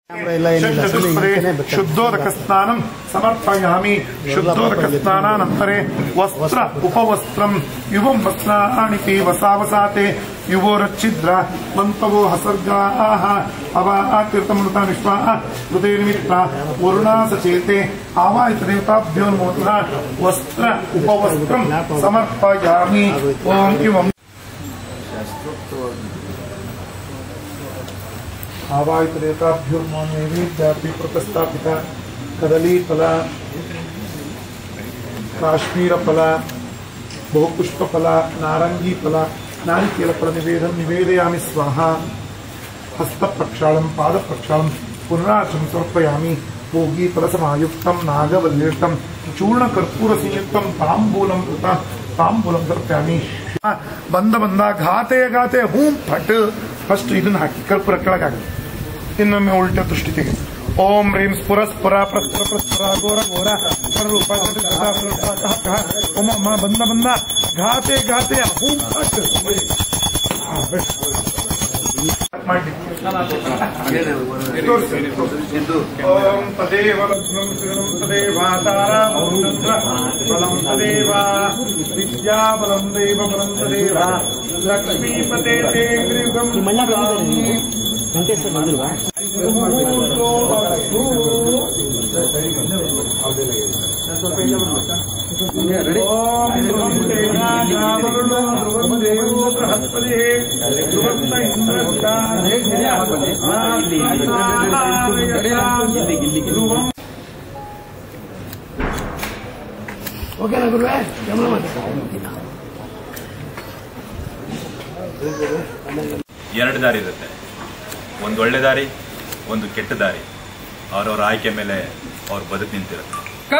ಇಲ್ಲ ಏನಿಲ್ಲ ಸುಮ್ಮನೆ ಹಿಂದೆನೇ ಬೇಕಾದ್ರೆ. ಶುದ್ಧೋದಕ ಸ್ನಾನಂ ಸಮರ್ಪಯಾಮಿ ಶುದ್ಧೋದಕ ಸ್ನಾನಾನಂತರೆ ವಸ್ತ್ರ ಉಪವಸ್ತ್ರಂ ಯುವಂ ವಸ್ತ್ರಾಣಿ ಪೀವ ಸಾವಸಾತೆ ಯುವೋರಚ್ಛಿದ್ರ ಮಂತವೋ ಹಸರ್ಗಾಹ ಅವಾತೀರ್ಥಮೃತ ವಿಶ್ವಾ ಹೃದಯ ನಿಮಿತ್ತ ವರುಣಾ ಸಚೇತೆ ಆವಾಹಿತ ದೇವತಾಭ್ಯೋ ನಮಃ ವಸ್ತ್ರ ಉಪವಸ್ತ್ರಂ ಸಮರ್ಪಯಾಮಿ ಓಂ ಯುವಂ ಆವಾಹಿತ ದೇವತಾಭ್ಯೋ ನಮೋ ನೈವೇದ್ಯಾಪಿ ಪ್ರತಿಷ್ಠಾಪಿತ ಕದಲಿ ಫಲ ಕಾಶ್ಮೀರ ಫಲ ಬಹುಪುಷ್ಪ ಫಲ ನಾರಂಗಿ ಫಲ ನಾರಿಕೇಲ ಫಲ ನಿವೇದ ನಿವೇದಯಾಮಿ ಸ್ವಾಹ ಹಸ್ತ ಪ್ರಕ್ಷಾಳಂ ಪಾದ ಪ್ರಕ್ಷಾಳಂ ಪುನರಾಚಂ ಸಮರ್ಪಯಾಮಿ ಭೋಗಿ ಫಲಸಮಾಯುಕ್ತಂ ನಾಗವಲ್ಯಷ್ಟಂ ಚೂರ್ಣ ಕರ್ಪೂರ ಸಂಯುಕ್ತಂ ತಾಂಬೂಲಂ ಕೃತ ತಾಂಬೂಲಂ ಸಮರ್ಪಯಾಮಿ ಬಂದ ಬಂದ ಘಾತೆ ಘಾತೆ ಹೂಂ ಫಟ್ ಫಸ್ಟ್ ಇದನ್ನ ಹಾಕಿ ಕರ್ಪೂರ ಕೆಳಗಾಗಿ ಇನ್ನೊಮ್ಮೆ ಉಲ್ಟ ದೃಷ್ಟಿ ತೆಗೆ ಓಂ ರೀಂ ಸ್ಫುರ ಸ್ಫುರ ಪ್ರಸ್ಫುರ ಪ್ರಸ್ಫುರ ಘೋರ ಘೋರ ಸ್ವರೂಪ ಓಂ ಅಮ್ಮ ಬಂದ ಬಂದ ಘಾತೆ ಘಾತೆ ಹೂಂ ಫಟ್ ಮಾಡಿ ಓಂ ತದೇವ ಲಗ್ನಂ ಸುಗನಂ ತದೇವಾತಾರಾಮಂ ಚಂದ್ರ ಬಲಂ ತದೇವ ವಿದ್ಯಾಬಲಂ ದೇವ ಬಲಂ ತದೇವ ಲಕ್ಷ್ಮೀಪತೆ ತೇ ಗೃಹಂ ಈ ಮಣ್ಣ ಬಂದಿದ್ದಾರೆ ವೆಂಕಟೇಶ್ ಸರ್ ಬಂದಿಲ್ವಾ ಓಂ ಧ್ರುವಂ ತೇಜಾವರುಣೋ ಧ್ರುವಂ ದೇವೋ ಬೃಹಸ್ಪತಿಃ ಧ್ರುವಂ ನ ಇಂದ್ರಶ್ಚಾನೇಕ ಧ್ರುವಂ ಓಕೆನಾ ಗುರುವೇ ಗಮನ ಮಾಡಿ ಎರಡು ದಾರಿ ಇರುತ್ತೆ ಒಂದು ಒಳ್ಳೆ ದಾರಿ ಒಂದು ಕೆಟ್ಟ ದಾರಿ ಅವ್ರವ್ರ ಆಯ್ಕೆ ಮೇಲೆ ಅವ್ರ ಬದುಕು ನಿಂತಿರುತ್ತೆ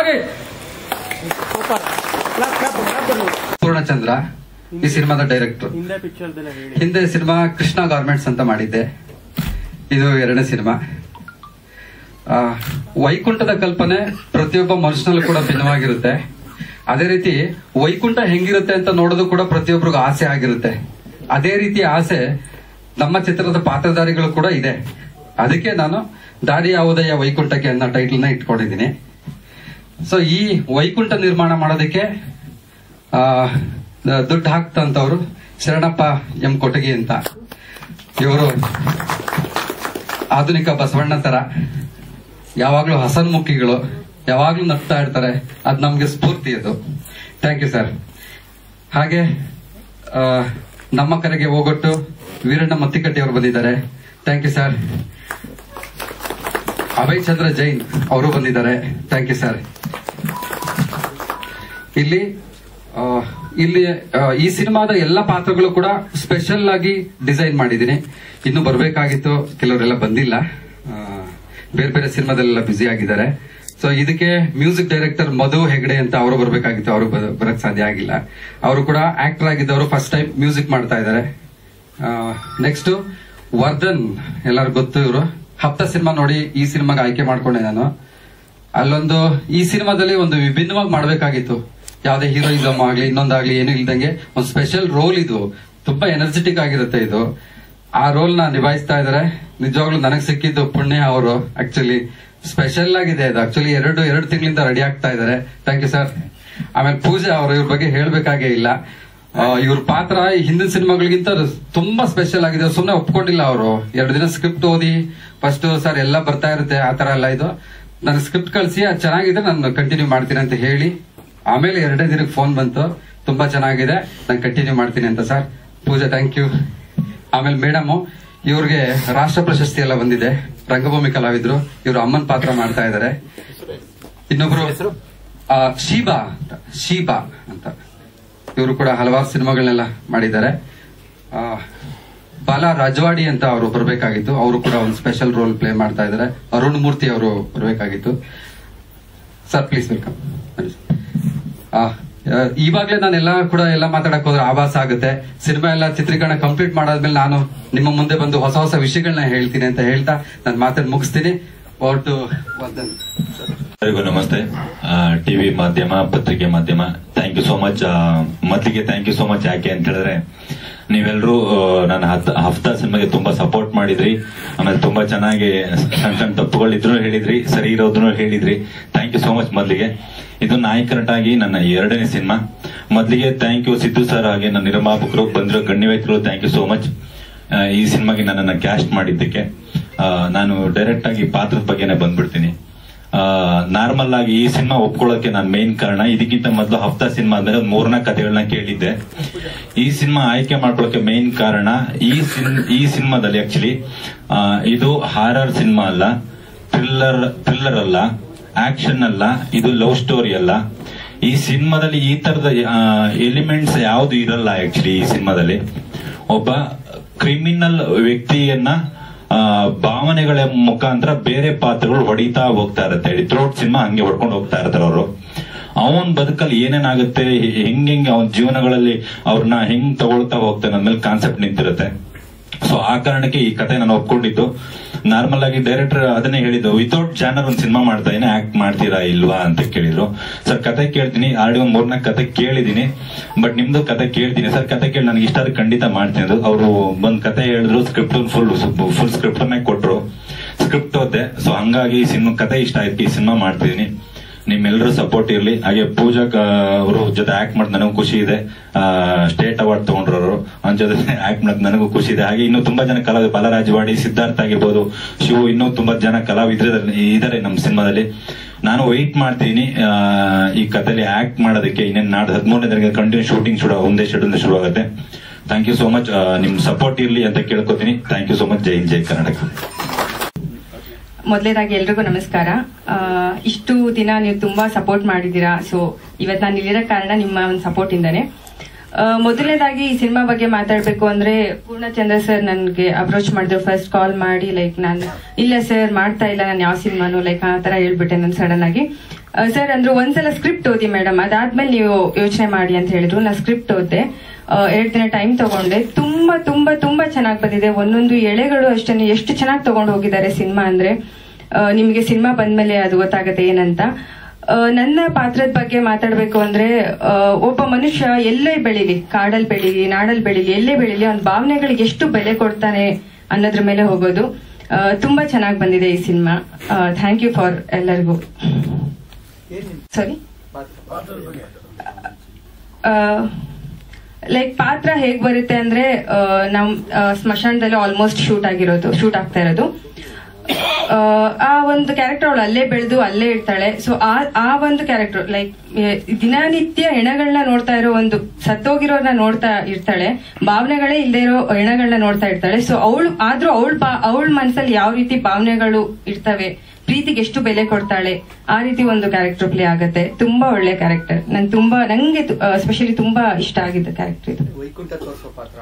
ಪೂರ್ಣಚಂದ್ರ ಈ ಸಿನಿಮಾದ ಡೈರೆಕ್ಟರ್ ಹಿಂದೆ ಸಿನಿಮಾ ಕೃಷ್ಣ ಗಾರ್ಮೆಂಟ್ಸ್ ಅಂತ ಮಾಡಿದ್ದೆ ಇದು ಎರಡನೇ ಸಿನಿಮಾ ಆ, ವೈಕುಂಠದ ಕಲ್ಪನೆ ಪ್ರತಿಯೊಬ್ಬ ಮನುಷ್ಯನಲ್ಲೂ ಕೂಡ ಭಿನ್ನವಾಗಿರುತ್ತೆ ಅದೇ ರೀತಿ ವೈಕುಂಠ ಹೆಂಗಿರುತ್ತೆ ಅಂತ ನೋಡೋದು ಕೂಡ ಪ್ರತಿಯೊಬ್ಬರಿಗೂ ಆಸೆ ಆಗಿರುತ್ತೆ ಅದೇ ರೀತಿ ಆಸೆ ನಮ್ಮ ಚಿತ್ರದ ಪಾತ್ರಧಾರಿಗಳು ಕೂಡ ಇದೆ ಅದಕ್ಕೆ ನಾನು ದಾರಿ ಯಾವುದಯ್ಯ ವೈಕುಂಠಕ್ಕೆ ಅನ್ನೋ ಟೈಟಲ್ನ ಇಟ್ಕೊಂಡಿದ್ದೀನಿ ಸೊ ಈ ವೈಕುಂಠ ನಿರ್ಮಾಣ ಮಾಡೋದಕ್ಕೆ ಆ, ದುಡ್ಡು ಹಾಕ್ತಂತವ್ರು ಶರಣಪ್ಪ ಎಂ ಕೊಟಗಿ ಅಂತ ಇವರು ಆಧುನಿಕ ಬಸವಣ್ಣ ತರ ಯಾವಾಗ್ಲೂ ಹಸನ್ಮುಖಿಗಳು ಯಾವಾಗ್ಲೂ ನಗ್ತಾ ಇರ್ತಾರೆ ಅದ್ ನಮ್ಗೆ ಸ್ಫೂರ್ತಿ ಅದು ಥ್ಯಾಂಕ್ ಯು ಸರ್ ಹಾಗೆ ಆ, ನಮ್ಮ ಕರೆಗೆ ಹೋಗೊಟ್ಟು ವೀರಣ್ಣ ಮತ್ತಿಕಟ್ಟಿ ಅವರು ಬಂದಿದ್ದಾರೆ thank you sir Abhay Chandra Jain ಅವರು ಬಂದಿದ್ದಾರೆ ಥ್ಯಾಂಕ್ ಯು ಸರ್ ಇಲ್ಲಿ ಆ, ಇಲ್ಲಿ ಆ, ಈ ಸಿನಿಮಾದ ಎಲ್ಲ ಪಾತ್ರಗಳು ಕೂಡ ಸ್ಪೆಷಲ್ ಆಗಿ ಡಿಸೈನ್ ಮಾಡಿದ್ದೀನಿ ಇನ್ನು ಬರಬೇಕಾಗಿತ್ತು ಕೆಲವರೆಲ್ಲ ಬಂದಿಲ್ಲ ಆ, ಬೇರೆ ಬೇರೆ ಸಿನಿಮಾದಲ್ಲೆಲ್ಲ ಬ್ಯುಸಿ ಆಗಿದ್ದಾರೆ ಸೊ ಇದಕ್ಕೆ ಮ್ಯೂಸಿಕ್ ಡೈರೆಕ್ಟರ್ ಮಧು ಹೆಗಡೆ ಅಂತ ಅವರು ಬರಬೇಕಾಗಿತ್ತು ಅವರು ಬರಕ್ ಸಾಧ್ಯ ಆಗಿಲ್ಲ ಅವರು ಕೂಡ ಆಕ್ಟರ್ ಆಗಿದ್ದವರು ಫಸ್ಟ್ ಟೈಮ್ ಮ್ಯೂಸಿಕ್ ಮಾಡ್ತಾ ಇದ್ದಾರೆ ನೆಕ್ಸ್ಟ್ ವರ್ಧನ್ ಎಲ್ಲರಿಗೂ ಗೊತ್ತು ಇವರು ಹಪ್ತ ಸಿನಿಮಾ ನೋಡಿ ಈ ಸಿನಿಮಾಗೆ ಆಯ್ಕೆ ಮಾಡ್ಕೊಂಡೆ ನಾನು ಅಲ್ಲೊಂದು ಈ ಸಿನಿಮಾದಲ್ಲಿ ಒಂದು ವಿಭಿನ್ನವಾಗಿ ಮಾಡಬೇಕಾಗಿತ್ತು ಯಾವುದೇ ಹೀರೋಯಿಸಮ್ ಆಗ್ಲಿ ಇನ್ನೊಂದಾಗ್ಲಿ ಏನು ಇಲ್ದಂಗೆ ಒಂದು ಸ್ಪೆಷಲ್ ರೋಲ್ ಇದು ತುಂಬಾ ಎನರ್ಜೆಟಿಕ್ ಆಗಿರುತ್ತೆ ಇದು ಆ ರೋಲ್ ನ ನಿಭಾಯಿಸ್ತಾ ಇದಾರೆ ನಿಜವಾಗ್ಲೂ ನನಗೆ ಸಿಕ್ಕಿದ್ದು ಪುಣ್ಯ ಅವರು ಆಕ್ಚುಲಿ ಸ್ಪೆಷಲ್ ಆಗಿದೆ ಅದು ಆಕ್ಚುಲಿ ಎರಡು ಎರಡು ತಿಂಗಳಿಂದ ರೆಡಿ ಆಗ್ತಾ ಇದಾರೆ ಥ್ಯಾಂಕ್ ಯು ಸರ್ ಆಮೇಲೆ ಪೂಜೆ ಅವರು ಇವ್ರ ಬಗ್ಗೆ ಹೇಳ್ಬೇಕಾಗೇ ಇಲ್ಲ ಆ, ಇವ್ರ ಪಾತ್ರ ಈ ಹಿಂದಿನ ಸಿನಿಮಾಗಳಿಗಿಂತ ತುಂಬಾ ಸ್ಪೆಷಲ್ ಆಗಿದೆ ಸುಮ್ನೆ ಒಪ್ಕೊಂಡಿಲ್ಲ ಅವರು ಎರಡು ದಿನ ಸ್ಕ್ರಿಪ್ಟ್ ಓದಿ ಫಸ್ಟ್ ಸರ್ ಎಲ್ಲ ಬರ್ತಾ ಇರುತ್ತೆ ಆ ತರ ಎಲ್ಲ ಇದು ನನಗೆ ಸ್ಕ್ರಿಪ್ಟ್ ಕಳಿಸಿ ಅದು ಚೆನ್ನಾಗಿದೆ ನಾನು ಕಂಟಿನ್ಯೂ ಮಾಡ್ತೀನಿ ಅಂತ ಹೇಳಿ ಆಮೇಲೆ ಎರಡನೇ ದಿನಕ್ಕೆ ಫೋನ್ ಬಂತು ತುಂಬಾ ಚೆನ್ನಾಗಿದೆ ನಾನು ಕಂಟಿನ್ಯೂ ಮಾಡ್ತೀನಿ ಅಂತ ಸರ್ ಪೂಜಾ ಥ್ಯಾಂಕ್ ಯು ಆಮೇಲೆ ಮೇಡಮ್ ಇವ್ರಿಗೆ ರಾಷ್ಟ್ರ ಪ್ರಶಸ್ತಿ ಎಲ್ಲ ಬಂದಿದೆ ರಂಗಭೂಮಿ ಕಲಾವಿದ್ರು ಇವರು ಅಮ್ಮನ್ ಪಾತ್ರ ಮಾಡ್ತಾ ಇದ್ದಾರೆ ಇನ್ನೊಬ್ರು ಆ, ಶೀಬಾ ಅಂತ ಶೀಬಾ ಅಂತ ಇವರು ಕೂಡ ಹಲವಾರು ಸಿನಿಮಾಗಳನ್ನೆಲ್ಲ ಮಾಡಿದ್ದಾರೆ ಆ, ಬಾಲ ರಾಜವಾಡಿ ಅಂತ ಅವರು ಬರಬೇಕಾಗಿತ್ತು ಅವರು ಕೂಡ ಒಂದು ಸ್ಪೆಷಲ್ ರೋಲ್ ಪ್ಲೇ ಮಾಡ್ತಾ ಇದ್ದಾರೆ ಅರುಣ್ ಮೂರ್ತಿ ಅವರು ಬರಬೇಕಾಗಿತ್ತು ಸರ್ ಪ್ಲೀಸ್ ವೆಲ್ಕಮ್ ಇವಾಗ್ಲೇ ನಾನೆಲ್ಲ ಕೂಡ ಎಲ್ಲ ಮಾತಾಡಕ್ ಹೋದ್ರೆ ಆಭಾಸ ಆಗುತ್ತೆ ಸಿನಿಮಾ ಎಲ್ಲ ಚಿತ್ರೀಕರಣ ಕಂಪ್ಲೀಟ್ ಮಾಡಾದ್ಮೇಲೆ ನಾನು ನಿಮ್ಮ ಮುಂದೆ ಬಂದು ಹೊಸ ಹೊಸ ವಿಷಯಗಳನ್ನ ಹೇಳ್ತೀನಿ ಅಂತ ಹೇಳ್ತಾ ನಾನು ಮಾತನ್ನು ಮುಗಿಸ್ತೀನಿ ಹೊರಟು ವರ್ಧನ್ ಎಲ್ಲರಿಗೂ ನಮಸ್ತೆ ಟಿವಿ ಮಾಧ್ಯಮ ಪತ್ರಿಕೆ ಮಾಧ್ಯಮ ಥ್ಯಾಂಕ್ ಯು ಸೋ ಮಚ್ ಮೊದಲಿಗೆ ಥ್ಯಾಂಕ್ ಯು ಸೋ ಮಚ್ ಯಾಕೆ ಅಂತ ಹೇಳಿದ್ರೆ ನೀವೆಲ್ಲರೂ ನನ್ನ ಹತ್- ಹಫ್ತಾ ಸಿನಿಮಾಗೆ ತುಂಬಾ ಸಪೋರ್ಟ್ ಮಾಡಿದ್ರಿ ಆಮೇಲೆ ತುಂಬಾ ಚೆನ್ನಾಗಿ ಸಣ್ಣ ಸಣ್ಣ ತಪ್ಪುಗಳಿದ್ರು ಹೇಳಿದ್ರಿ ಸರಿ ಇರೋದ್ರು ಹೇಳಿದ್ರಿ ಥ್ಯಾಂಕ್ ಯು ಸೋ ಮಚ್ ಮೊದಲಿಗೆ ಇದು ನಾಯಕ ನಟಾಗಿ ನನ್ನ ಎರಡನೇ ಸಿನಿಮಾ ಮೊದಲಿಗೆ ಥ್ಯಾಂಕ್ ಯು ಸಿದ್ದು ಸರ್ ಹಾಗೆ ನನ್ನ ನಿರ್ಮಾಪಕರು ಬಂದಿರೋ ಗಣ್ಯ ವ್ಯಕ್ತಿಗಳು ಥ್ಯಾಂಕ್ ಯು ಸೋ ಮಚ್ ಈ ಸಿನಿಮಾಗೆ ನನ್ನನ್ನು ಕ್ಯಾಸ್ಟ್ ಮಾಡಿದ್ದಕ್ಕೆ ಆ, ನಾನು ಡೈರೆಕ್ಟ್ ಆಗಿ ಪಾತ್ರದ ಬಗ್ಗೆನೇ ಬಂದ್ಬಿಡ್ತೀನಿ ನಾರ್ಮಲ್ ಆಗಿ ಈ ಸಿನಿಮಾ ಒಪ್ಕೊಳ್ಳೋಕೆ ನಾನು ಮೇನ್ ಕಾರಣ ಇದಕ್ಕಿಂತ ಮೊದಲು ಹಫ್ತಾ ಸಿನಿಮಾ ಆದ್ಮೇಲೆ ಒಂದು ಮೂರ್ನಾಲ್ಕು ಕಥೆಗಳನ್ನ ಕೇಳಿದ್ದೆ ಈ ಸಿನಿಮಾ ಆಯ್ಕೆ ಮಾಡ್ಕೊಳ್ಳೋಕೆ ಮೇನ್ ಕಾರಣ ಈ ಸಿನ್ ಈ ಸಿನಿಮಾದಲ್ಲಿ ಆಕ್ಚುಲಿ ಇದು ಹಾರರ್ ಸಿನಿಮಾ ಅಲ್ಲ ಥ್ರಿಲ್ಲರ್ ಥ್ರಿಲ್ಲರ್ ಅಲ್ಲ ಆಕ್ಷನ್ ಅಲ್ಲ ಇದು ಲವ್ ಸ್ಟೋರಿ ಅಲ್ಲ ಈ ಸಿನಿಮಾದಲ್ಲಿ ಈ ತರದ ಎಲಿಮೆಂಟ್ಸ್ ಯಾವ್ದು ಇರಲ್ಲ ಆಕ್ಚುಲಿ ಈ ಸಿನಿಮಾದಲ್ಲಿ ಒಬ್ಬ ಕ್ರಿಮಿನಲ್ ವ್ಯಕ್ತಿಯನ್ನ ಆ, ಭಾವನೆಗಳ ಮುಖಾಂತರ ಬೇರೆ ಪಾತ್ರಗಳು ಹೊಡಿತಾ ಹೋಗ್ತಾ ಇರತ್ತೆ ಹೇಳಿ ಥ್ರೋಟ್ ಸಿನಿಮಾ ಹಂಗೆ ಹೊಡ್ಕೊಂಡು ಹೋಗ್ತಾ ಇರ್ತಾರೆ ಅವರು ಅವನ್ ಬದುಕಲ್ಲಿ ಏನೇನಾಗುತ್ತೆ ಹೆಂಗ್ ಹೆಂಗ್ ಅವನ ಜೀವನಗಳಲ್ಲಿ ಅವ್ರನ್ನ ಹೆಂಗ್ ತಗೊಳ್ತಾ ಹೋಗ್ತಾನೆ ಅಂದ್ಮೇಲೆ ಕಾನ್ಸೆಪ್ಟ್ ನಿಂತಿರುತ್ತೆ ಸೊ ಆ ಕಾರಣಕ್ಕೆ ಈ ಕತೆ ನಾನು ಒಪ್ಕೊಂಡಿದ್ದು ನಾರ್ಮಲ್ ಆಗಿ ಡೈರೆಕ್ಟರ್ ಅದನ್ನೇ ಹೇಳಿದ್ದು ವಿತೌಟ್ ಜಾನರ್ ಒಂದು ಸಿನಿಮಾ ಮಾಡ್ತಾ ಇದೀನಿ ಆಕ್ಟ್ ಮಾಡ್ತೀರಾ ಇಲ್ವಾ ಅಂತ ಕೇಳಿದ್ರು ಸರ್ ಕತೆ ಕೇಳ್ತೀನಿ ಆಲ್ರೆಡಿ ಒಂದ್ ಮೂರ್ನಾಲ್ಕು ಕತೆ ಕೇಳಿದೀನಿ ಬಟ್ ನಿಮ್ದು ಕತೆ ಕೇಳ್ತೀನಿ ಸರ್ ಕತೆ ಕೇಳಿ ನನಗೆ ಇಷ್ಟ ಆದ್ರೆ ಖಂಡಿತ ಮಾಡ್ತೀನಿ ಅದು ಅವರು ಬಂದ್ ಕತೆ ಹೇಳಿದ್ರು ಸ್ಕ್ರಿಪ್ಟ್ ಫುಲ್ ಫುಲ್ ಸ್ಕ್ರಿಪ್ಟ್ ಕೊಟ್ರು ಸ್ಕ್ರಿಪ್ಟ್ ಓದ್ದೆ ಸೊ ಹಂಗಾಗಿ ಸಿನಿಮಾ ಕತೆ ಇಷ್ಟ ಆಯ್ತು ಈ ಸಿನಿಮಾ ಮಾಡ್ತಿದೀನಿ ನಿಮ್ಮೆಲ್ಲರೂ ಸಪೋರ್ಟ್ ಇರ್ಲಿ ಹಾಗೆ ಪೂಜಾ ಅವರು ಜೊತೆ ಆಕ್ಟ್ ಮಾಡೋದು ನನಗೂ ಖುಷಿ ಇದೆ ಸ್ಟೇಟ್ ಅವಾರ್ಡ್ ತಗೊಂಡ್ರವರು ಅವನ ಜೊತೆ ಆಕ್ಟ್ ಮಾಡೋದು ನನಗೂ ಖುಷಿ ಇದೆ ಹಾಗೆ ಇನ್ನೂ ತುಂಬಾ ಜನ ಕಲಾವಿದ ಬಾಲರಾಜವಾಡಿ ಸಿದ್ಧಾರ್ಥ ಆಗಿರ್ಬೋದು ಶಿವು ಇನ್ನೂ ತುಂಬಾ ಜನ ಕಲಾವಿದ್ರು ಇದಾರೆ ನಮ್ಮ ಸಿನಿಮಾದಲ್ಲಿ ನಾನು ವೆಯ್ಟ್ ಮಾಡ್ತೀನಿ ಆ, ಈ ಕಥೆಯಲ್ಲಿ ಆಕ್ಟ್ ಮಾಡೋದಕ್ಕೆ ಇನ್ನೇನು ನಾಡ್ದು ಹದಿಮೂರನೇ ತಾರೀಕು ಕಂಟಿನ್ಯೂ ಶೂಟಿಂಗ್ ಶುರು ಒಂದೇ ಶೆಡ್ಯೂಲ್ ಶುರು ಆಗುತ್ತೆ ಥ್ಯಾಂಕ್ ಯು ಸೋ ಮಚ್ ನಿಮ್ ಸಪೋರ್ಟ್ ಇರ್ಲಿ ಅಂತ ಕೇಳ್ಕೊತೀನಿ ಥ್ಯಾಂಕ್ ಯು ಸೋ ಮಚ್ ಜೈ ಹಿಂದ್, ಜೈ ಕರ್ನಾಟಕ ಮೊದಲನೇದಾಗಿ ಎಲ್ರಿಗೂ ನಮಸ್ಕಾರ ಆ, ಇಷ್ಟು ದಿನ ನೀವು ತುಂಬಾ ಸಪೋರ್ಟ್ ಮಾಡಿದ್ದೀರಾ ಸೊ ಇವತ್ತು ನಾನು ಇಲ್ಲಿರೋ ಕಾರಣ ನಿಮ್ಮ ಒಂದು ಸಪೋರ್ಟ್ ಇಂದಾನೆ ಆ, ಮೊದಲನೇದಾಗಿ ಈ ಸಿನಿಮಾ ಬಗ್ಗೆ ಮಾತಾಡ್ಬೇಕು ಅಂದ್ರೆ ಪೂರ್ಣಚಂದ್ರ ಸರ್ ನನ್ಗೆ ಅಪ್ರೋಚ್ ಮಾಡಿದ್ರು ಫಸ್ಟ್ ಕಾಲ್ ಮಾಡಿ ಲೈಕ್ ನಾನು ಇಲ್ಲ ಸರ್ ಮಾಡ್ತಾ ಇಲ್ಲ ನಾನು ಯಾವ ಸಿನಿಮಾನು ಲೈಕ್ ಆ ತರ ಹೇಳ್ಬಿಟ್ಟೆ ನಾನು ಸಡನ್ ಆಗಿ ಸರ್ ಅಂದ್ರು ಒಂದ್ಸಲ ಸ್ಕ್ರಿಪ್ಟ್ ಓದಿ ಮೇಡಮ್ ಅದಾದ್ಮೇಲೆ ನೀವು ಯೋಚನೆ ಮಾಡಿ ಅಂತ ಹೇಳಿದ್ರು ನಾ ಸ್ಕ್ರಿಪ್ಟ್ ಓದ್ದೆ ಎರಡು ದಿನ ಟೈಮ್ ತಗೊಂಡೆ ತುಂಬಾ ತುಂಬಾ ತುಂಬಾ ಚೆನ್ನಾಗಿ ಬಂದಿದೆ ಒಂದೊಂದು ಎಳೆಗಳು ಅಷ್ಟೇ ಎಷ್ಟು ಚೆನ್ನಾಗಿ ತಗೊಂಡು ಹೋಗಿದ್ದಾರೆ ಸಿನಿಮಾ ಅಂದ್ರೆ ಆ, ನಿಮಗೆ ಸಿನಿಮಾ ಬಂದ್ಮೇಲೆ ಅದು ಗೊತ್ತಾಗತ್ತೆ ಏನಂತ ಆ, ನನ್ನ ಪಾತ್ರದ ಬಗ್ಗೆ ಮಾತಾಡ್ಬೇಕು ಅಂದ್ರೆ ಆ, ಒಬ್ಬ ಮನುಷ್ಯ ಎಲ್ಲೇ ಬೆಳಿಲಿ ಕಾಡಲ್ಲಿ ಬೆಳಿಲಿ ನಾಡಲ್ಲಿ ಬೆಳಿಲಿ ಎಲ್ಲೇ ಬೆಳಿಲಿ ಅವ್ನ ಭಾವನೆಗಳಿಗೆ ಎಷ್ಟು ಬೆಲೆ ಕೊಡ್ತಾನೆ ಅನ್ನೋದ್ರ ಮೇಲೆ ಹೋಗೋದು ಆ, ತುಂಬಾ ಚೆನ್ನಾಗಿ ಬಂದಿದೆ ಈ ಸಿನಿಮಾ ಥ್ಯಾಂಕ್ ಯು ಫಾರ್ ಎಲ್ಲರಿಗೂ ಸಾರಿ ಲೈಕ್ ಪಾತ್ರ ಹೇಗ್ ಬರುತ್ತೆ ಅಂದ್ರೆ ಆ, ನಮ್ ಆ, ಸ್ಮಶಾನದಲ್ಲಿ ಆಲ್ಮೋಸ್ಟ್ ಶೂಟ್ ಆಗಿರೋದು ಶೂಟ್ ಆಗ್ತಾ ಇರೋದು ಆ, ಆ ಒಂದು ಕ್ಯಾರೆಕ್ಟರ್ ಅವಳು ಅಲ್ಲೇ ಬೆಳೆದು ಅಲ್ಲೇ ಇರ್ತಾಳೆ ಸೊ ಆ ಆ ಒಂದು ಕ್ಯಾರೆಕ್ಟರ್ ಲೈಕ್ ದಿನನಿತ್ಯ ಹೆಣಗಳನ್ನ ನೋಡ್ತಾ ಇರೋ ಒಂದು ಸತ್ತೋಗಿರೋರ್ನ ನೋಡ್ತಾ ಇರ್ತಾಳೆ ಭಾವನೆಗಳೇ ಇಲ್ಲದೆ ಇರೋ ಹೆಣಗಳನ್ನ ನೋಡ್ತಾ ಇರ್ತಾಳೆ ಸೊ ಅವಳು ಆದ್ರೂ ಅವಳ ಅವಳ ಮನಸ್ಸಲ್ಲಿ ಯಾವ ರೀತಿ ಭಾವನೆಗಳು ಇರ್ತವೆ ಪ್ರೀತಿಗೆ ಎಷ್ಟು ಬೆಲೆ ಕೊಡ್ತಾಳೆ ಆ ರೀತಿ ಒಂದು ಕ್ಯಾರೆಕ್ಟರ್ ಪ್ಲೇ ಆಗತ್ತೆ ತುಂಬಾ ಒಳ್ಳೆ ಕ್ಯಾರೆಕ್ಟರ್ ನನ್ ತುಂಬಾ ನಂಗೆ ಸ್ಪೆಷಲಿ ತುಂಬಾ ಇಷ್ಟ ಆಗಿದ್ದ ಕ್ಯಾರೆಕ್ಟರ್ ಇದು ವೈಕುಂಠ ತೋರಿಸೋ ಪಾತ್ರ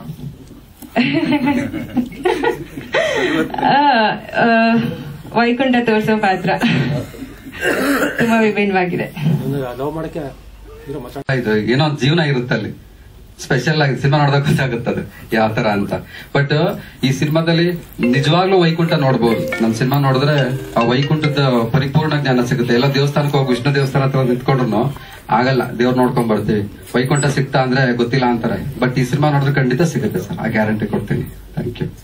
ಆ, ಆ, ವೈಕುಂಠ ತೋರಿಸೋ ಪಾತ್ರ ತುಂಬಾ ವಿಭಿನ್ನವಾಗಿದೆ ಒಂದು ಲವ್ ಮಾಡಕ್ಕೆ ಇರೋ ಮಚ್ಚ ಇದು ಏನೋ ಒಂದ್ ಜೀವನ ಇರುತ್ತೆ ಅಲ್ಲಿ ಸ್ಪೆಷಲ್ ಆಗಿ ಸಿನಿಮಾ ನೋಡಿದಾಗ ಗೊತ್ತಾಗುತ್ತೆ ಅದು ಯಾವ ತರ ಅಂತ ಬಟ್ ಈ ಸಿನಿಮಾದಲ್ಲಿ ನಿಜವಾಗ್ಲೂ ವೈಕುಂಠ ನೋಡ್ಬೋದು ನಮ್ ಸಿನಿಮಾ ನೋಡಿದ್ರೆ ಆ ವೈಕುಂಠದ ಪರಿಪೂರ್ಣ ಜ್ಞಾನ ಸಿಗುತ್ತೆ ಎಲ್ಲ ದೇವಸ್ಥಾನಕ್ಕೆ ಹೋಗಿ ವಿಷ್ಣು ದೇವಸ್ಥಾನ ಹತ್ರ ನಿಂತ್ಕೊಂಡ್ರು ಆಗಲ್ಲ ದೇವ್ರ ನೋಡ್ಕೊಂಡ್ ಬರ್ತೀವಿ ವೈಕುಂಠ ಸಿಗ್ತಾ ಅಂದ್ರೆ ಗೊತ್ತಿಲ್ಲ ಅಂತಾರೆ ಬಟ್ ಈ ಸಿನಿಮಾ ನೋಡಿದ್ರೆ ಖಂಡಿತ ಸಿಗುತ್ತೆ ಸರ್ ಆ ಗ್ಯಾರಂಟಿ ಕೊಡ್ತೀನಿ ಥ್ಯಾಂಕ್ ಯು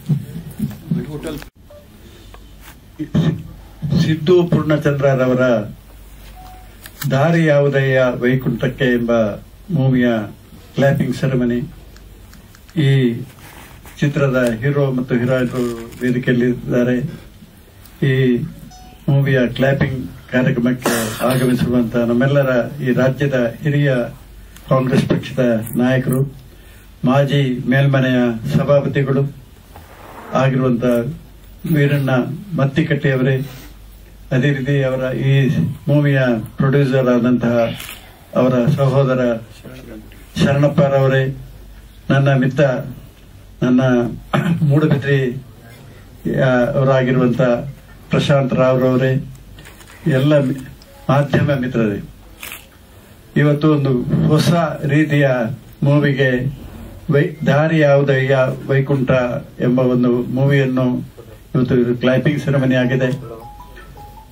ಸಿದ್ದು ಪೂರ್ಣಚಂದ್ರರವರ ದಾರಿ ಯಾವುದಯ್ಯ ವೈಕುಂಠಕ್ಕೆ ಎಂಬ ಮೂವಿಯ ಕ್ಲಾಪಿಂಗ್ ಸೆರೆಮನಿ ಈ ಚಿತ್ರದ ಹೀರೋ ಮತ್ತು ಹೀರೋಯಿನ್ರು ವೇದಿಕೆಯಲ್ಲಿದ್ದಾರೆ ಈ ಮೂವಿಯ ಕ್ಲಾಪಿಂಗ್ ಕಾರ್ಯಕ್ರಮಕ್ಕೆ ಆಗಮಿಸಿರುವಂತಹ ನಮ್ಮೆಲ್ಲರ ಈ ರಾಜ್ಯದ ಹಿರಿಯ ಕಾಂಗ್ರೆಸ್ ಪಕ್ಷದ ನಾಯಕರು ಮಾಜಿ ಮೇಲ್ಮನೆಯ ಸಭಾಪತಿಗಳು ಆಗಿರುವಂತಹ ವೀರಣ್ಣ ಮತ್ತಿಕಟ್ಟಿಯವರೇ ಅದೇ ರೀತಿ ಅವರ ಈ ಮೂವಿಯ ಪ್ರೊಡ್ಯೂಸರ್ ಆದಂತಹ ಅವರ ಸಹೋದರ ಶರಣಪ್ಪರವರೇ ನನ್ನ ಮಿತ್ರ ನನ್ನ ಮೂಡಬಿದ್ರಿ ಆ, ಅವರಾಗಿರುವಂತ ಪ್ರಶಾಂತ್ ರಾವ್ರವರೇ ಎಲ್ಲ ಮಿ- ಮಾಧ್ಯಮ ಮಿತ್ರರೇ ಇವತ್ತು ಒಂದು ಹೊಸ ರೀತಿಯ ಮೂವಿಗೆ ವೈ ದಾರಿ ಯಾವುದಯ್ಯ ವೈಕುಂಠ ಎಂಬ ಒಂದು ಮೂವಿಯನ್ನು ಇವತ್ತು ಕ್ಲಾಪಿಂಗ್ ಸೆರೆಮನಿ ಆಗಿದೆ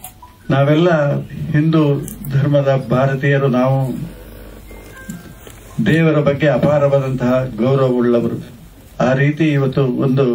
ನಾವೆಲ್ಲ ಹಿಂದೂ ಧರ್ಮದ ಭಾರತೀಯರು ನಾವು ದೇವರ ಬಗ್ಗೆ ಅಪಾರವಾದಂತಹ ಗೌರವವುಳ್ಳವರು ಆ ರೀತಿ ಇವತ್ತು ಒಂದು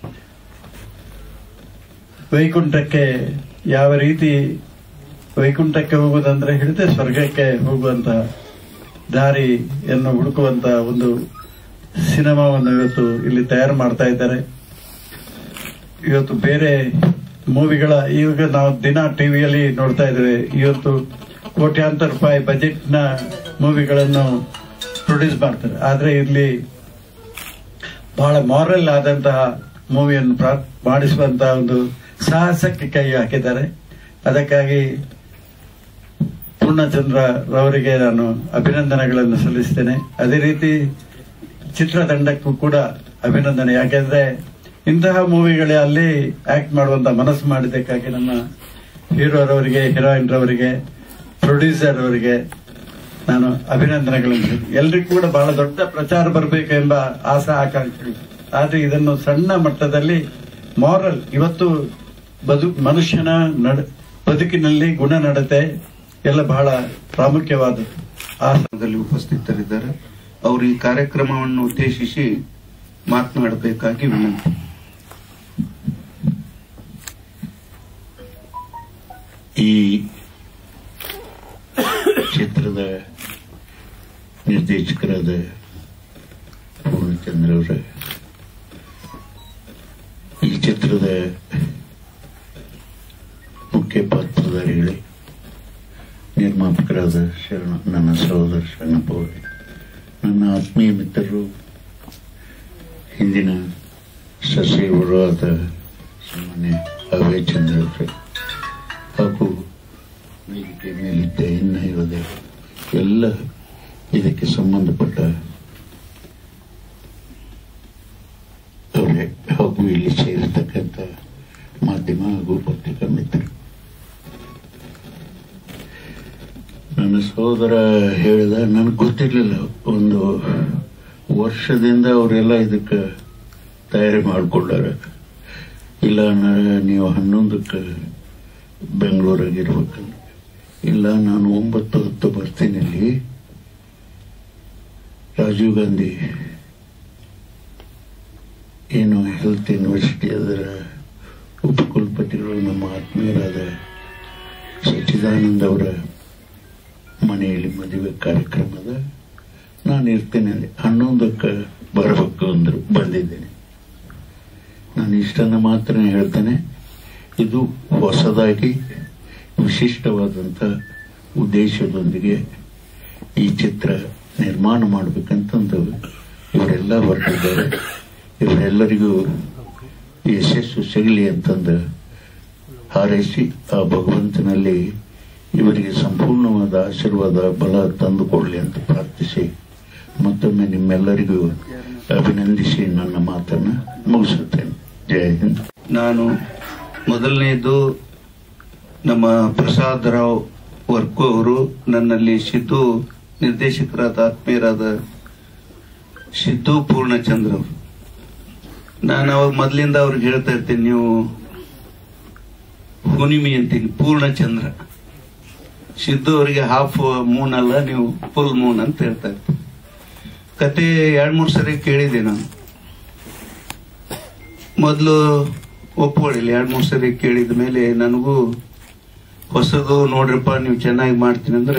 ವೈಕುಂಠಕ್ಕೆ ಯಾವ ರೀತಿ ವೈಕುಂಠಕ್ಕೆ ಹೋಗುವುದಂದ್ರೆ ಹಿಡಿದೆ ಸ್ವರ್ಗಕ್ಕೆ ಹೋಗುವಂತಹ ದಾರಿಯನ್ನು ಹುಡುಕುವಂತಹ ಒಂದು ಸಿನಿಮಾವನ್ನು ಇವತ್ತು ಇಲ್ಲಿ ತಯಾರು ಮಾಡ್ತಾ ಇದ್ದಾರೆ ಇವತ್ತು ಬೇರೆ ಮೂವಿಗಳ ಈಗ ನಾವು ದಿನ ಟಿವಿಯಲ್ಲಿ ನೋಡ್ತಾ ಇದ್ದೇವೆ ಇವತ್ತು ಕೋಟ್ಯಾಂತರ ರೂಪಾಯಿ ಬಜೆಟ್ ನ ಮೂವಿಗಳನ್ನು ಪ್ರೊಡ್ಯೂಸ್ ಮಾಡ್ತಾರೆ ಆದ್ರೆ ಇಲ್ಲಿ ಬಹಳ ಮಾರಲ್ ಆದಂತಹ ಮೂವಿಯನ್ನು ಪ್ರಾ- ಮಾಡಿಸುವಂತಹ ಒಂದು ಸಾಹಸಕ್ಕೆ ಕೈ ಹಾಕಿದ್ದಾರೆ ಅದಕ್ಕಾಗಿ ಪೂರ್ಣಚಂದ್ರ ರವರಿಗೆ ನಾನು ಅಭಿನಂದನೆಗಳನ್ನು ಸಲ್ಲಿಸ್ತೇನೆ ಅದೇ ರೀತಿ ಚಿತ್ರತಂಡಕ್ಕೂ ಕೂಡ ಅಭಿನಂದನೆ ಯಾಕೆಂದ್ರೆ ಇಂತಹ ಮೂವಿಗಳೇ ಅಲ್ಲಿ ಆಕ್ಟ್ ಮಾಡುವಂತ ಮನಸ್ಸು ಮಾಡಿದ್ದಕ್ಕಾಗಿ ನಮ್ಮ ಹೀರೋರವರಿಗೆ ಹೀರೋಯಿನ್ ರವರಿಗೆ ಪ್ರೊಡ್ಯೂಸರ್ ಅವರಿಗೆ ನಾನು ಅಭಿನಂದನೆಗಳನ್ನು ಎಲ್ರಿಗೂ ಕೂಡ ಬಹಳ ದೊಡ್ಡ ಪ್ರಚಾರ ಬರಬೇಕು ಎಂಬ ಆಸಾ ಆಕಾಂಕ್ಷೆ ಆದ್ರೆ ಇದನ್ನು ಸಣ್ಣ ಮಟ್ಟದಲ್ಲಿ ಮಾರಲ್ ಇವತ್ತು ಬದು ಮನುಷ್ಯನ ನಡ ಬದುಕಿನಲ್ಲಿ ಗುಣ ನಡತೆ ಎಲ್ಲ ಬಹಳ ಪ್ರಾಮುಖ್ಯವಾದದ್ದು ಆ ದಲ್ಲಿ ಉಪಸ್ಥಿತರಿದ್ದಾರೆ ಅವರು ಈ ಕಾರ್ಯಕ್ರಮವನ್ನು ಉದ್ದೇಶಿಸಿ ಮಾತನಾಡಬೇಕಾಗಿ ವಿನಂತಿ ಈ ಚಿತ್ರದ ನಿರ್ದೇಶಕರಾದ ಪೂರ್ಣಚಂದ್ರ ಅವರ ಈ ಚಿತ್ರದ ಮುಖ್ಯ ಪಾತ್ರಧಾರಿಗಳೇ ನಿರ್ಮಾಪಕರಾದ ಶರಣ ನನ್ನ ಸಹೋದರ ಶರಣಪ್ಪ ಅವರೇ ನನ್ನ ಆತ್ಮೀಯ ಮಿತ್ರರು ಹಿಂದಿನ ಸಚಿವರು ಆದ ಸಾಮಾನ್ಯ ಅಭಯ ಚಂದ್ರ ಅವರೇ ಹಾಗೂ ವೇದಿಕೆ ಮೇಲಿದ್ದ ಇನ್ನ ಇರೋದೆ ಎಲ್ಲ ಇದಕ್ಕೆ ಸಂಬಂಧಪಟ್ಟ ಅವರೇ ಹಾಗೂ ಇಲ್ಲಿ ಸೇರಿರ್ತಕ್ಕಂಥ ಮಾಧ್ಯಮ ಹಾಗೂ ಪತ್ರಿಕಾ ಮಿತ್ರರು ನನ್ನ ಸಹೋದರ ಹೇಳಿದ ನನಗೆ ಗೊತ್ತಿರಲಿಲ್ಲ ಒಂದು ವರ್ಷದಿಂದ ಅವರೆಲ್ಲ ಇದಕ್ಕೆ ತಯಾರಿ ಮಾಡಿಕೊಂಡಾರ ಇಲ್ಲ ನ- ನೀವು ಹನ್ನೊಂದಕ್ಕೆ ಬೆಂಗಳೂರಾಗಿರ್ಬೇಕಲ್ಲ ಇಲ್ಲ ನಾನು ಒಂಬತ್ತು ಹತ್ತು ಬರ್ತೀನಿ ಅಲ್ಲಿ ರಾಜೀವ್ ಗಾಂಧಿ ಏನು ಹೆಲ್ತ್ ಯೂನಿವರ್ಸಿಟಿ ಅದರ ಉಪಕುಲಪತಿಗಳು ನಮ್ಮ ಆತ್ಮೀಯರಾದ ಸಚ್ಚಿದಾನಂದ ಅವರ ಮನೆಯಲ್ಲಿ ಮದುವೆ ಕಾರ್ಯಕ್ರಮದ ನಾನು ಇರ್ತೇನೆ ಅಲ್ಲಿ ಹನ್ನೊಂದಕ್ಕೆ ಬರಬೇಕು ಅಂದ್ರು ಬಂದಿದ್ದೇನೆ ನಾನು ಇಷ್ಟನ್ನು ಮಾತ್ರ ಹೇಳ್ತೇನೆ ಇದು ಹೊಸದಾಗಿ ವಿಶಿಷ್ಟವಾದಂಥ ಉದ್ದೇಶದೊಂದಿಗೆ ಈ ಚಿತ್ರ ನಿರ್ಮಾಣ ಮಾಡಬೇಕಂತಂದು ಇವರೆಲ್ಲ ಹೊರಟಿದ್ದಾರೆ ಇವರೆಲ್ಲರಿಗೂ ಯಶಸ್ಸು ಸಿಗಲಿ ಅಂತಂದು ಹಾರೈಸಿ ಆ ಭಗವಂತನಲ್ಲಿ ಇವರಿಗೆ ಸಂಪೂರ್ಣವಾದ ಆಶೀರ್ವಾದ ಬಲ ತಂದುಕೊಡ್ಲಿ ಅಂತ ಪ್ರಾರ್ಥಿಸಿ ಮತ್ತೊಮ್ಮೆ ನಿಮ್ಮೆಲ್ಲರಿಗೂ ಅಭಿನಂದಿಸಿ ನನ್ನ ಮಾತನ್ನ ಮುಗಿಸುತ್ತೇನೆ ಜಯ ಹಿಂದ್ ನಾನು ಮೊದಲನೇದು ನಮ್ಮ ಪ್ರಸಾದ್ ರಾವ್ ವರ್ಕು ಅವರು ನನ್ನಲ್ಲಿ ಸಿದ್ದು ನಿರ್ದೇಶಕರಾದ ಆತ್ಮೀಯರಾದ ಸಿದ್ದು ಪೂರ್ಣಚಂದ್ರ ಅವರು ನಾನು ಅವಾಗ ಮೊದಲಿಂದ ಅವ್ರಿಗೆ ಹೇಳ್ತಾ ಇರ್ತೀನಿ ನೀವು ಹುನಿಮಿ ಅಂತೀನಿ ಪೂರ್ಣಚಂದ್ರ ಸಿದ್ದು ಅವರಿಗೆ ಹಾಫ್ ಮೂನ್ ಅಲ್ಲ ನೀವು ಫುಲ್ ಮೂನ್ ಅಂತ ಹೇಳ್ತಾ ಇರ್ತೀನಿ ಕತೆ ಎರಡ್ ಮೂರ್ ಸರಿ ಕೇಳಿದೆ ನಾನು ಮೊದಲು ಒಪ್ಕೊಳ್ಳಿಲ್ಲ ಎರಡ್ ಮೂರ್ ಸರಿ ಕೇಳಿದ ಮೇಲೆ ನನಗೂ ಹೊಸದು ನೋಡ್ರಪ್ಪ ನೀವು ಚೆನ್ನಾಗಿ ಮಾಡ್ತೀನಿ ಅಂದ್ರೆ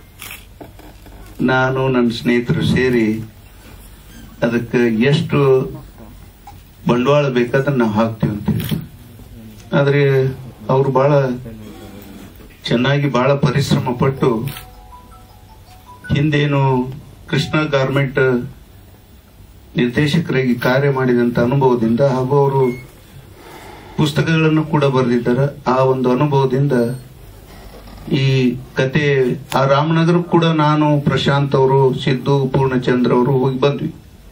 ನಾನು ನನ್ನ ಸ್ನೇಹಿತರು ಸೇರಿ ಅದಕ್ಕೆ ಎಷ್ಟು ಬಂಡವಾಳ ಬೇಕಾದ್ರೆ ನಾವು ಹಾಕ್ತೀವಿ ಅಂತ ಹೇಳಿ ಆದ್ರೆ ಅವರು ಬಹಳ ಚೆನ್ನಾಗಿ ಬಹಳ ಪರಿಶ್ರಮ ಪಟ್ಟು ಹಿಂದೇನು ಕೃಷ್ಣ ಗಾರ್ಮೆಂಟ್ ನಿರ್ದೇಶಕರಾಗಿ ಕಾರ್ಯ ಮಾಡಿದಂತ ಅನುಭವದಿಂದ ಹಾಗೂ ಅವರು ಪುಸ್ತಕಗಳನ್ನು ಕೂಡ ಬರೆದಿದ್ದಾರೆ ಆ ಒಂದು ಅನುಭವದಿಂದ ಈ ಕತೆ ಆ ರಾಮನಗರ ಕೂಡ ನಾನು ಪ್ರಶಾಂತ್ ಅವರು ಸಿದ್ದು ಪೂರ್ಣಚಂದ್ರ ಅವರು ಹೋಗಿ ಬಂದ್ವಿ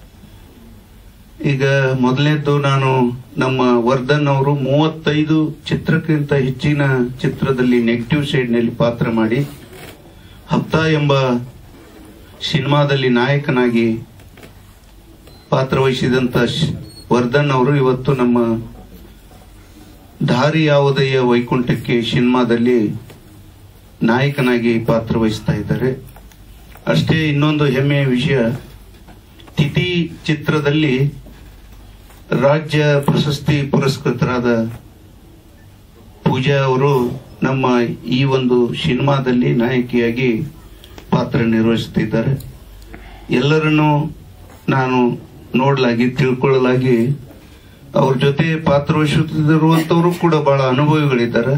ಈಗ ಮೊದಲನೇದ್ದು ನಾನು ನಮ್ಮ ವರ್ಧನ್ ಅವರು ಮೂವತ್ತೈದು ಚಿತ್ರಕ್ಕಿಂತ ಹೆಚ್ಚಿನ ಚಿತ್ರದಲ್ಲಿ ನೆಗೆಟಿವ್ ಸೈಡ್ ನಲ್ಲಿ ಪಾತ್ರ ಮಾಡಿ ಹಪ್ತಾ ಎಂಬ ಸಿನಿಮಾದಲ್ಲಿ ನಾಯಕನಾಗಿ ಪಾತ್ರ ವಹಿಸಿದಂತ ಶ್- ವರ್ಧನ್ ಅವರು ಇವತ್ತು ನಮ್ಮ ದಾರಿ ಯಾವುದಯ್ಯ ವೈಕುಂಠಕ್ಕೆ ಸಿನಿಮಾದಲ್ಲಿ ನಾಯಕನಾಗಿ ಪಾತ್ರ ವಹಿಸ್ತಾ ಇದ್ದಾರೆ ಅಷ್ಟೇ ಇನ್ನೊಂದು ಹೆಮ್ಮೆಯ ವಿಷಯ ತಿಥಿ ಚಿತ್ರದಲ್ಲಿ ರಾಜ್ಯ ಪ್ರಶಸ್ತಿ ಪುರಸ್ಕೃತರಾದ ಪೂಜಾ ಅವರು ನಮ್ಮ ಈ ಒಂದು ಸಿನಿಮಾದಲ್ಲಿ ನಾಯಕಿಯಾಗಿ ಪಾತ್ರ ನಿರ್ವಹಿಸುತ್ತಿದ್ದಾರೆ ಎಲ್ಲರನ್ನೂ ನಾನು ನೋಡಲಾಗಿ ತಿಳ್ಕೊಳ್ಳಲಾಗಿ ಅವ್ರ ಜೊತೆ ಪಾತ್ರವಹಿಸುತ್ತಿರುವಂತವರು ಕೂಡ ಬಹಳ ಅನುಭವಿಗಳಿದ್ದಾರೆ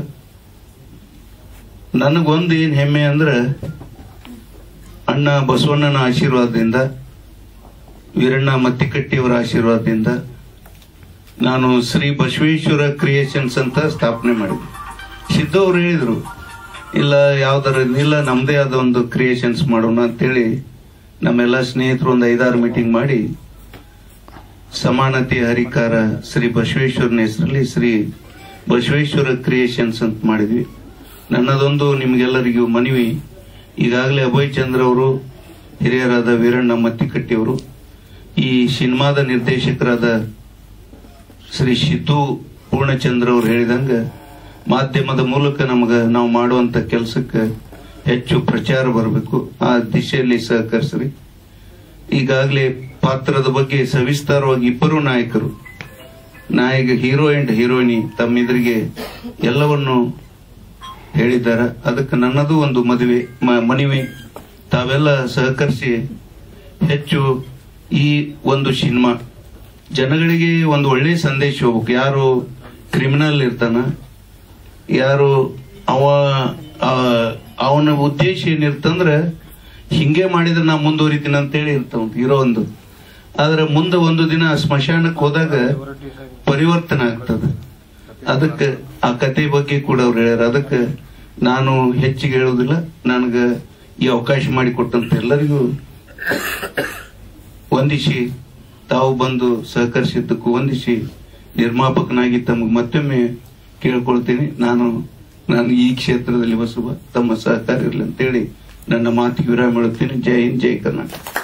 ನನಗೊಂದು ಏನ್ ಹೆಮ್ಮೆ ಅಂದ್ರೆ ಅಣ್ಣ ಬಸವಣ್ಣನ ಆಶೀರ್ವಾದದಿಂದ ವೀರಣ್ಣ ಮತ್ತಿಕಟ್ಟಿಯವರ ಆಶೀರ್ವಾದದಿಂದ ನಾನು ಶ್ರೀ ಬಸವೇಶ್ವರ ಕ್ರಿಯೇಷನ್ಸ್ ಅಂತ ಸ್ಥಾಪನೆ ಮಾಡಿದೆ ಸಿದ್ದು ಅವರು ಹೇಳಿದ್ರು ಇಲ್ಲ ಯಾವ್ದಾರ ಇಲ್ಲ ನಮ್ದೇ ಆದ ಒಂದು ಕ್ರಿಯೇಷನ್ಸ್ ಮಾಡೋಣ ಅಂತೇಳಿ ನಮ್ಮೆಲ್ಲ ಸ್ನೇಹಿತರು ಒಂದು ಐದಾರು ಮೀಟಿಂಗ್ ಮಾಡಿ ಸಮಾನತೆ ಹರಿಕಾರ ಶ್ರೀ ಬಸವೇಶ್ವರನ ಹೆಸರಲ್ಲಿ ಶ್ರೀ ಬಸವೇಶ್ವರ ಕ್ರಿಯೇಷನ್ಸ್ ಅಂತ ಮಾಡಿದ್ವಿ ನನ್ನದೊಂದು ನಿಮ್ಗೆಲ್ಲರಿಗೂ ಮನವಿ ಈಗಾಗಲೇ ಅಭಯ್ ಚಂದ್ರ ಅವರು ಹಿರಿಯರಾದ ವೀರಣ್ಣ ಮತ್ತಿಕಟ್ಟಿ ಅವರು ಈ ಸಿನಿಮಾದ ನಿರ್ದೇಶಕರಾದ ಶ್ರೀ ಸಿದ್ದು ಪೂರ್ಣಚಂದ್ರ ಅವರು ಹೇಳಿದಂಗ ಮಾಧ್ಯಮದ ಮೂಲಕ ನಮಗ ನಾವು ಮಾಡುವಂತ ಕೆಲಸಕ್ಕೆ ಹೆಚ್ಚು ಪ್ರಚಾರ ಬರಬೇಕು ಆ ದಿಶೆಯಲ್ಲಿ ಸಹಕರಿಸ್ರಿ ಈಗಾಗಲೇ ಪಾತ್ರದ ಬಗ್ಗೆ ಸವಿಸ್ತಾರವಾಗಿ ಇಬ್ಬರು ನಾಯಕರು ನಾಯಕ ಹೀರೋ ಅಂಡ್ ಹೀರೋಯಿನಿ ತಮ್ಮೆದುರಿಗೆ ಎಲ್ಲವನ್ನು ಹೇಳಿದ್ದಾರೆ ಅದಕ್ಕೆ ನನ್ನದು ಒಂದು ಮದುವೆ ಮ- ಮನವಿ ತಾವೆಲ್ಲ ಸಹಕರಿಸಿ ಹೆಚ್ಚು ಈ ಒಂದು ಸಿನಿಮಾ ಜನಗಳಿಗೆ ಒಂದು ಒಳ್ಳೆ ಸಂದೇಶ ಹೋಗ್ಬೇಕು ಯಾರು ಕ್ರಿಮಿನಲ್ ಇರ್ತಾನ ಯಾರು ಅವ ಆ, ಅವನ ಉದ್ದೇಶ ಏನಿರ್ತಂದ್ರೆ ಹಿಂಗೆ ಮಾಡಿದ್ರೆ ನಾ ಮುಂದುವರಿತೀನಿ ಅಂತೇಳಿ ಇರ್ತಾವ ಇರೋ ಒಂದು ಆದ್ರೆ ಮುಂದೆ ಒಂದು ದಿನ ಸ್ಮಶಾನಕ್ಕೆ ಹೋದಾಗ ಪರಿವರ್ತನೆ ಆಗ್ತದೆ ಅದಕ್ಕೆ ಆ ಕತೆ ಬಗ್ಗೆ ಕೂಡ ಅವ್ರು ಹೇಳ್ಯಾರ ಅದಕ್ಕೆ ನಾನು ಹೆಚ್ಚಿಗೆ ಹೇಳೋದಿಲ್ಲ ನನಗೆ ಈ ಅವಕಾಶ ಮಾಡಿಕೊಟ್ಟಂತ ಎಲ್ಲರಿಗೂ ವಂದಿಸಿ ತಾವು ಬಂದು ಸಹಕರಿಸಿದ್ದಕ್ಕೂ ವಂದಿಸಿ ನಿರ್ಮಾಪಕನಾಗಿ ತಮಗೆ ಮತ್ತೊಮ್ಮೆ ಕೇಳ್ಕೊಳ್ತೀನಿ ನಾನು ನಾನು ಈ ಕ್ಷೇತ್ರದಲ್ಲಿ ಬಸುವ ತಮ್ಮ ಸಹಕಾರ ಇರಲಿ ಅಂತೇಳಿ ನನ್ನ ಮಾತಿಗೆ ವಿರಾಮ ಹೇಳುತ್ತೀನಿ ಜೈ ಹಿಂದ್ ಜೈ ಕರ್ನಾಟಕ